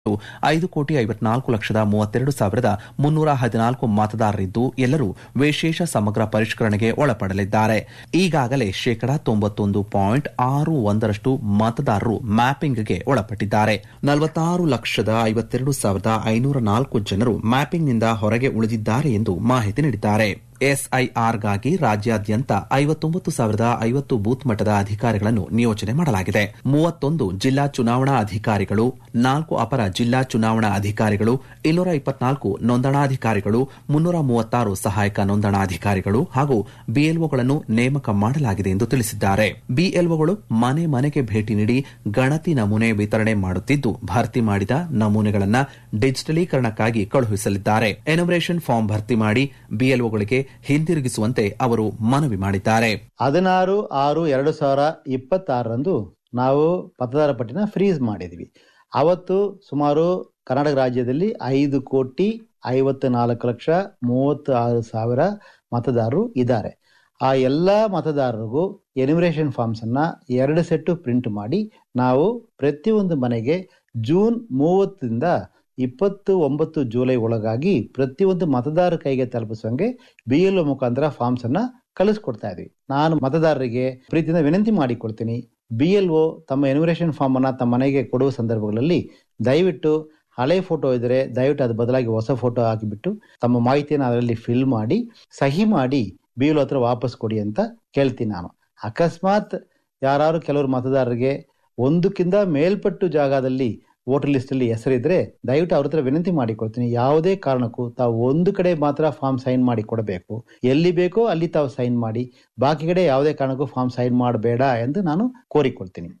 ಐದು ಕೋಟಿ ಐವತ್ನಾಲ್ಕು ಲಕ್ಷದ ಮೂವತ್ತೆರಡು ಸಾವಿರದ ಮುನ್ನೂರ ಹದಿನಾಲ್ಕು ಮತದಾರರಿದ್ದು ಎಲ್ಲರೂ ವಿಶೇಷ ಸಮಗ್ರ ಪರಿಷ್ಕರಣೆಗೆ ಒಳಪಡಲಿದ್ದಾರೆ ಈಗಾಗಲೇ ಶೇಕಡಾ ತೊಂಬತ್ತೊಂದು ಪಾಯಿಂಟ್ ಆರು ಒಂದರಷ್ಟು ಮತದಾರರು ಮ್ಯಾಪಿಂಗ್ಗೆ ಒಳಪಟ್ಟಿದ್ದಾರೆ ನಲವತ್ತಾರು ಲಕ್ಷದ ಐವತ್ತೆರಡು ಸಾವಿರದ ಐನೂರ ನಾಲ್ಕು ಜನರು ಮ್ಯಾಪಿಂಗ್ನಿಂದ ಹೊರಗೆ ಉಳಿದಿದ್ದಾರೆ ಎಂದು ಮಾಹಿತಿ ನೀಡಿದ್ದಾರೆ ಎಸ್ಐಆರ್ಗಾಗಿ ರಾಜ್ಯಾದ್ಯಂತ ಐವತ್ತೊಂಬತ್ತು ಸಾವಿರದ ಐವತ್ತು ಬೂತ್ ಮಟ್ಟದ ಅಧಿಕಾರಿಗಳನ್ನು ನಿಯೋಜನೆ ಮಾಡಲಾಗಿದೆ ಮೂವತ್ತೊಂದು ಜಿಲ್ಲಾ ಚುನಾವಣಾ ಅಧಿಕಾರಿಗಳು ನಾಲ್ಕು ಅಪರ ಜಿಲ್ಲಾ ಚುನಾವಣಾ ಅಧಿಕಾರಿಗಳು ಇನ್ನೂರ ಇಪ್ಪತ್ನಾಲ್ಕು ನೋಂದಣಾಧಿಕಾರಿಗಳು ಮುನ್ನೂರ ಮೂವತ್ತಾರು ಸಹಾಯಕ ನೋಂದಣಾಧಿಕಾರಿಗಳು ಹಾಗೂ ಬಿಎಲ್ಒಗಳನ್ನು ನೇಮಕ ಮಾಡಲಾಗಿದೆ ಎಂದು ತಿಳಿಸಿದ್ದಾರೆ ಬಿಎಲ್ಒಗಳು ಮನೆ ಮನೆಗೆ ಭೇಟಿ ನೀಡಿ ಗಣತಿ ನಮೂನೆ ವಿತರಣೆ ಮಾಡುತ್ತಿದ್ದು ಭರ್ತಿ ಮಾಡಿದ ನಮೂನೆಗಳನ್ನು ಡಿಜಿಟಲೀಕರಣಕ್ಕಾಗಿ ಕಳುಹಿಸಲಿದ್ದಾರೆ ಎನುಮರೇಷನ್ ಫಾರ್ಮ್ ಭರ್ತಿ ಮಾಡಿ ಬಿಎಲ್ಒಗಳಿಗೆ ಹಿಂದಿರುಗಿಸುವಂತೆ ಅವರು ಮನವಿ ಮಾಡಿದ್ದಾರೆ ಹದಿನಾರು ಆರು ಎರಡು ಸಾವಿರ ಇಪ್ಪತ್ತಾರರಂದು ನಾವು ಮತದಾರ ಪಟ್ಟಿನ ಫ್ರೀಸ್ ಮಾಡಿದ್ವಿ ಅವತ್ತು ಸುಮಾರು ಕರ್ನಾಟಕ ರಾಜ್ಯದಲ್ಲಿ ಐದು ಕೋಟಿ ಐವತ್ತು ನಾಲ್ಕು ಲಕ್ಷ ಮೂವತ್ತು ಆರು ಸಾವಿರ ಮತದಾರರು ಇದ್ದಾರೆ ಆ ಎಲ್ಲ ಮತದಾರರಿಗೂ ಎನಿಮರೇಷನ್ ಫಾರ್ಮ್ಸ್ ಅನ್ನ ಎರಡು ಸೆಟ್ಟು ಪ್ರಿಂಟ್ ಮಾಡಿ ನಾವು ಪ್ರತಿಯೊಂದು ಮನೆಗೆ ಜೂನ್ ಮೂವತ್ತರಿಂದ ಇಪ್ಪತ್ತು ಒಂಬತ್ತು ಜುಲೈ ಒಳಗಾಗಿ ಪ್ರತಿಯೊಂದು ಮತದಾರ ಕೈಗೆ ತಲುಪಿಸುವಂಗೆ ಬಿ ಎಲ್ ಒ ಮುಖಾಂತರ ಫಾರ್ಮ್ಸ್ ಅನ್ನ ಕಳಿಸ್ಕೊಡ್ತಾ ಇದ್ವಿ ನಾನು ಮತದಾರರಿಗೆ ಪ್ರೀತಿಯಿಂದ ವಿನಂತಿ ಮಾಡಿಕೊಡ್ತೀನಿ ಬಿ ಎಲ್ ಒ ತಮ್ಮ ಎನ್ಯುಮರೇಷನ್ ಫಾರ್ಮ್ ಅನ್ನ ತಮ್ಮ ಮನೆಗೆ ಕೊಡುವ ಸಂದರ್ಭಗಳಲ್ಲಿ ದಯವಿಟ್ಟು ಹಳೆ ಫೋಟೋ ಇದ್ರೆ ದಯವಿಟ್ಟು ಅದು ಬದಲಾಗಿ ಹೊಸ ಫೋಟೋ ಹಾಕಿಬಿಟ್ಟು ತಮ್ಮ ಮಾಹಿತಿಯನ್ನು ಅದರಲ್ಲಿ ಫಿಲ್ ಮಾಡಿ ಸಹಿ ಮಾಡಿ ಬಿ ಎಲ್ ಹತ್ರ ವಾಪಸ್ ಕೊಡಿ ಅಂತ ಕೇಳ್ತೀನಿ ನಾನು ಅಕಸ್ಮಾತ್ ಯಾರು ಕೆಲವರು ಮತದಾರರಿಗೆ ಒಂದಕ್ಕಿಂತ ಮೇಲ್ಪಟ್ಟು ಜಾಗದಲ್ಲಿ ವೋಟರ್ ಲಿಸ್ಟ್ ಅಲ್ಲಿ ಹೆಸರಿದ್ರೆ ದಯವಿಟ್ಟು ಅವ್ರ ಹತ್ರ ವಿನಂತಿ ಮಾಡಿಕೊಡ್ತೀನಿ ಯಾವುದೇ ಕಾರಣಕ್ಕೂ ತಾವು ಒಂದು ಕಡೆ ಮಾತ್ರ ಫಾರ್ಮ್ ಸೈನ್ ಮಾಡಿ ಕೊಡಬೇಕು ಎಲ್ಲಿ ಬೇಕೋ ಅಲ್ಲಿ ತಾವು ಸೈನ್ ಮಾಡಿ ಬಾಕಿ ಕಡೆ ಯಾವುದೇ ಕಾರಣಕ್ಕೂ ಫಾರ್ಮ್ ಸೈನ್ ಮಾಡಬೇಡ ಎಂದು ನಾನು ಕೋರಿಕೊಳ್ತೀನಿ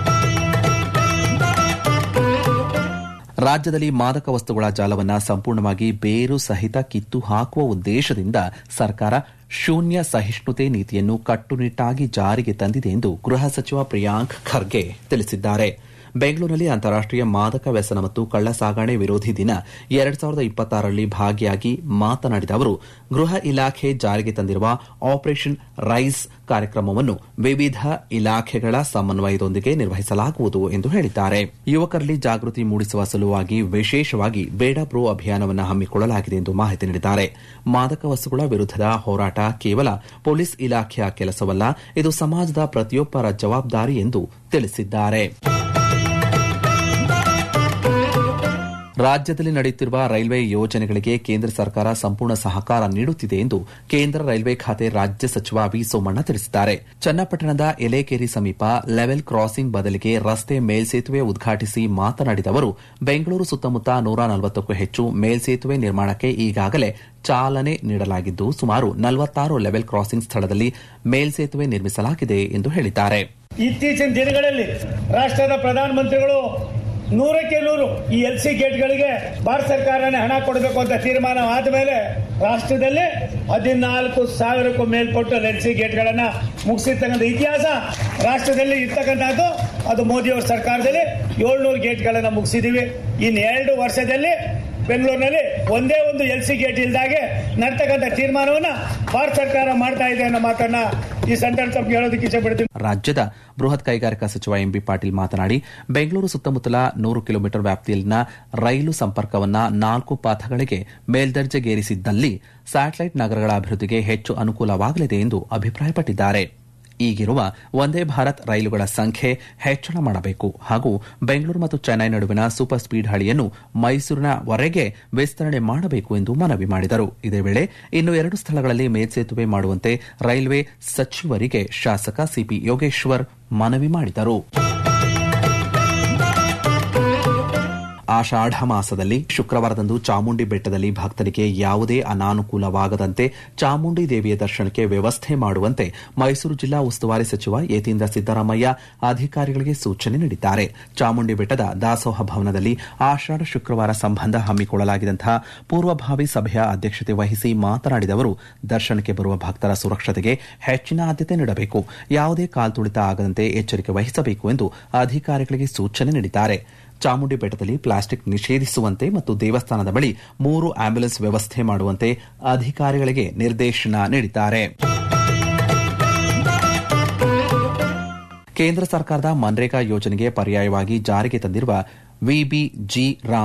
ರಾಜ್ಯದಲ್ಲಿ ಮಾದಕ ವಸ್ತುಗಳ ಜಾಲವನ್ನ ಸಂಪೂರ್ಣವಾಗಿ ಬೇರು ಸಹಿತ ಕಿತ್ತು ಹಾಕುವ ಉದ್ದೇಶದಿಂದ ಸರ್ಕಾರ ಶೂನ್ಯ ಸಹಿಷ್ಣುತೆ ನೀತಿಯನ್ನು ಕಟ್ಟುನಿಟ್ಟಾಗಿ ಜಾರಿಗೆ ತಂದಿದೆ ಎಂದು ಗೃಹ ಸಚಿವ ಪ್ರಿಯಾಂಕ್ ಖರ್ಗೆ ತಿಳಿಸಿದ್ದಾರೆ ಬೆಂಗಳೂರಿನಲ್ಲಿ ಅಂತಾರಾಷ್ಟೀಯ ಮಾದಕ ವ್ಯಸನ ಮತ್ತು ಕಳ್ಳ ಸಾಗಣೆ ವಿರೋಧಿ ದಿನ ಎರಡ್ ಸಾವಿರದ ಇಪ್ಪತ್ತಾರರಲ್ಲಿ ಭಾಗಿಯಾಗಿ ಮಾತನಾಡಿದ ಅವರು ಗೃಹ ಇಲಾಖೆ ಜಾರಿಗೆ ತಂದಿರುವ ಆಪರೇಷನ್ ರೈಸ್ ಕಾರ್ಯಕ್ರಮವನ್ನು ವಿವಿಧ ಇಲಾಖೆಗಳ ಸಮನ್ವಯದೊಂದಿಗೆ ನಿರ್ವಹಿಸಲಾಗುವುದು ಎಂದು ಹೇಳಿದ್ದಾರೆ ಯುವಕರಲ್ಲಿ ಜಾಗೃತಿ ಮೂಡಿಸುವ ಸಲುವಾಗಿ ವಿಶೇಷವಾಗಿ ಬೇಡ ಬ್ರೋ ಅಭಿಯಾನವನ್ನು ಹಮ್ಮಿಕೊಳ್ಳಲಾಗಿದೆ ಎಂದು ಮಾಹಿತಿ ನೀಡಿದ್ದಾರೆ ಮಾದಕ ವಸ್ತುಗಳ ವಿರುದ್ಧದ ಹೋರಾಟ ಕೇವಲ ಪೊಲೀಸ್ ಇಲಾಖೆಯ ಕೆಲಸವಲ್ಲ ಇದು ಸಮಾಜದ ಪ್ರತಿಯೊಬ್ಬರ ಜವಾಬ್ದಾರಿ ಎಂದು ತಿಳಿಸಿದ್ದಾರೆ ರಾಜ್ಯದಲ್ಲಿ ನಡೆಯುತ್ತಿರುವ ರೈಲ್ವೆ ಯೋಜನೆಗಳಿಗೆ ಕೇಂದ್ರ ಸರ್ಕಾರ ಸಂಪೂರ್ಣ ಸಹಕಾರ ನೀಡುತ್ತಿದೆ ಎಂದು ಕೇಂದ್ರ ರೈಲ್ವೆ ಖಾತೆ ರಾಜ್ಯ ಸಚಿವ ವಿ ಸೋಮಣ್ಣ ತಿಳಿಸಿದ್ದಾರೆ ಚನ್ನಪಟ್ಟಣದ ಎಲೆಕೇರಿ ಸಮೀಪ ಲೆವೆಲ್ ಕ್ರಾಸಿಂಗ್ ಬದಲಿಗೆ ರಸ್ತೆ ಮೇಲ್ಸೇತುವೆ ಉದ್ಘಾಟಿಸಿ ಮಾತನಾಡಿದ ಅವರು ಬೆಂಗಳೂರು ಸುತ್ತಮುತ್ತ ನೂರ ನಲವತ್ತಕ್ಕೂ ಹೆಚ್ಚು ಮೇಲ್ಸೇತುವೆ ನಿರ್ಮಾಣಕ್ಕೆ ಈಗಾಗಲೇ ಚಾಲನೆ ನೀಡಲಾಗಿದ್ದು ಸುಮಾರು ನಲವತ್ತಾರು ಲೆವೆಲ್ ಕ್ರಾಸಿಂಗ್ ಸ್ಥಳದಲ್ಲಿ ಮೇಲ್ಸೇತುವೆ ನಿರ್ಮಿಸಲಾಗಿದೆ ಎಂದು ಹೇಳಿದ್ದಾರೆ ಇತ್ತೀಚಿನ ದಿನಗಳಲ್ಲಿ ರಾಷ್ಟ್ರದ ಪ್ರಧಾನಮಂತ್ರಿಗಳು ನೂರಕ್ಕೆ ನೂರು ಈ ಎಲ್ ಸಿ ಗೇಟ್ಗಳಿಗೆ ಭಾರತ ಸರ್ಕಾರನೇ ಹಣ ಕೊಡಬೇಕು ಅಂತ ತೀರ್ಮಾನ ಆದ ಮೇಲೆ ರಾಷ್ಟ್ರದಲ್ಲಿ ಹದಿನಾಲ್ಕು ಸಾವಿರಕ್ಕೂ ಮೇಲ್ಪಟ್ಟು ಎಲ್ ಸಿ ಗೇಟ್ಗಳನ್ನ ಮುಗಿಸಿರ್ತಕ್ಕಂಥ ಇತಿಹಾಸ ರಾಷ್ಟ್ರದಲ್ಲಿ ಇರ್ತಕ್ಕಂಥದ್ದು ಅದು ಮೋದಿಯವರ ಸರ್ಕಾರದಲ್ಲಿ ಏಳ್ನೂರು ಗೇಟ್ಗಳನ್ನ ಮುಗಿಸಿದೀವಿ ಇನ್ನು ಎರಡು ವರ್ಷದಲ್ಲಿ ಬೆಂಗಳೂರಿನಲ್ಲಿ ಒಂದೇ ಒಂದು ಎಲ್ ಸಿ ಗೇಟ್ ಇಲ್ದಾಗೆ ನಡ್ತಕ್ಕಂಥ ತೀರ್ಮಾನವನ್ನ ಭಾರತ ಸರ್ಕಾರ ಮಾಡ್ತಾ ಇದೆ ಅನ್ನೋ ಮಾತನ್ನ ಈ ಸಂದರ್ಭ ತಮಗೆ ಹೇಳೋದಕ್ಕೆ ಇಷ್ಟಪಡ್ತೀನಿ ರಾಜ್ಯದ ಬೃಹತ್ ಕೈಗಾರಿಕಾ ಸಚಿವ ಎಂಬಿ ಪಾಟೀಲ್ ಮಾತನಾಡಿ ಬೆಂಗಳೂರು ಸುತ್ತಮುತ್ತಲ ನೂರು ಕಿಲೋಮೀಟರ್ ವ್ಯಾಪ್ತಿಯಲ್ಲಿನ ರೈಲು ಸಂಪರ್ಕವನ್ನ ನಾಲ್ಕು ಪಥಗಳಿಗೆ ಮೇಲ್ದರ್ಜೆಗೇರಿಸಿದ್ದಲ್ಲಿ ಸ್ಯಾಟಲೈಟ್ ನಗರಗಳ ಅಭಿವೃದ್ಧಿಗೆ ಹೆಚ್ಚು ಅನುಕೂಲವಾಗಲಿದೆ ಎಂದು ಅಭಿಪ್ರಾಯಪಟ್ಟಿದ್ದಾರೆ ಈಗಿರುವ ವಂದೇ ಭಾರತ್ ರೈಲುಗಳ ಸಂಖ್ಯೆ ಹೆಚ್ಚಳ ಮಾಡಬೇಕು ಹಾಗೂ ಬೆಂಗಳೂರು ಮತ್ತು ಚೆನ್ನೈ ನಡುವಿನ ಸೂಪರ್ ಸ್ಪೀಡ್ ಹಳಿಯನ್ನು ಮೈಸೂರಿನವರೆಗೆ ವಿಸ್ತರಣೆ ಮಾಡಬೇಕು ಎಂದು ಮನವಿ ಮಾಡಿದರು ಇದೇ ವೇಳೆ ಇನ್ನು ಎರಡು ಸ್ಥಳಗಳಲ್ಲಿ ಮೇಲ್ಸೇತುವೆ ಮಾಡುವಂತೆ ರೈಲ್ವೆ ಸಚಿವರಿಗೆ ಶಾಸಕ ಸಿಪಿ ಯೋಗೇಶ್ವರ್ ಮನವಿ ಮಾಡಿದರು ಆಷಾಢ ಮಾಸದಲ್ಲಿ ಶುಕ್ರವಾರದಂದು ಚಾಮುಂಡಿ ಬೆಟ್ಟದಲ್ಲಿ ಭಕ್ತರಿಗೆ ಯಾವುದೇ ಅನಾನುಕೂಲವಾಗದಂತೆ ಚಾಮುಂಡಿ ದೇವಿಯ ದರ್ಶನಕ್ಕೆ ವ್ಯವಸ್ಥೆ ಮಾಡುವಂತೆ ಮೈಸೂರು ಜಿಲ್ಲಾ ಉಸ್ತುವಾರಿ ಸಚಿವ ಯತೀಂದ್ರ ಸಿದ್ದರಾಮಯ್ಯ ಅಧಿಕಾರಿಗಳಿಗೆ ಸೂಚನೆ ನೀಡಿದ್ದಾರೆ ಚಾಮುಂಡಿ ಬೆಟ್ಟದ ದಾಸೋಹ ಭವನದಲ್ಲಿ ಆಷಾಢ ಶುಕ್ರವಾರ ಸಂಬಂಧ ಹಮ್ಮಿಕೊಳ್ಳಲಾಗಿದ್ದಂತಹ ಪೂರ್ವಭಾವಿ ಸಭೆಯ ಅಧ್ಯಕ್ಷತೆ ವಹಿಸಿ ಮಾತನಾಡಿದ ಅವರು ದರ್ಶನಕ್ಕೆ ಬರುವ ಭಕ್ತರ ಸುರಕ್ಷತೆಗೆ ಹೆಚ್ಚಿನ ಆದ್ಯತೆ ನೀಡಬೇಕು ಯಾವುದೇ ಕಾಲ್ತುಳಿತ ಆಗದಂತೆ ಎಚ್ಚರಿಕೆ ವಹಿಸಬೇಕು ಎಂದು ಅಧಿಕಾರಿಗಳಿಗೆ ಸೂಚನೆ ನೀಡಿದ್ದಾರೆ ಚಾಮುಂಡಿ ಬೆಟ್ಟದಲ್ಲಿ ಪ್ಲಾಸ್ಟಿಕ್ ನಿಷೇಧಿಸುವಂತೆ ಮತ್ತು ದೇವಸ್ಥಾನದ ಬಳಿ ಮೂರು ಆಂಬ್ಯುಲೆನ್ಸ್ ವ್ಯವಸ್ಥೆ ಮಾಡುವಂತೆ ಅಧಿಕಾರಿಗಳಿಗೆ ನಿರ್ದೇಶನ ನೀಡಿದ್ದಾರೆ ಕೇಂದ್ರ ಸರ್ಕಾರದ ಮನ್ರೇಗಾ ಯೋಜನೆಗೆ ಪರ್ಯಾಯವಾಗಿ ಜಾರಿಗೆ ತಂದಿರುವ ವಿಬಿ ಜಿ ರಾಮ್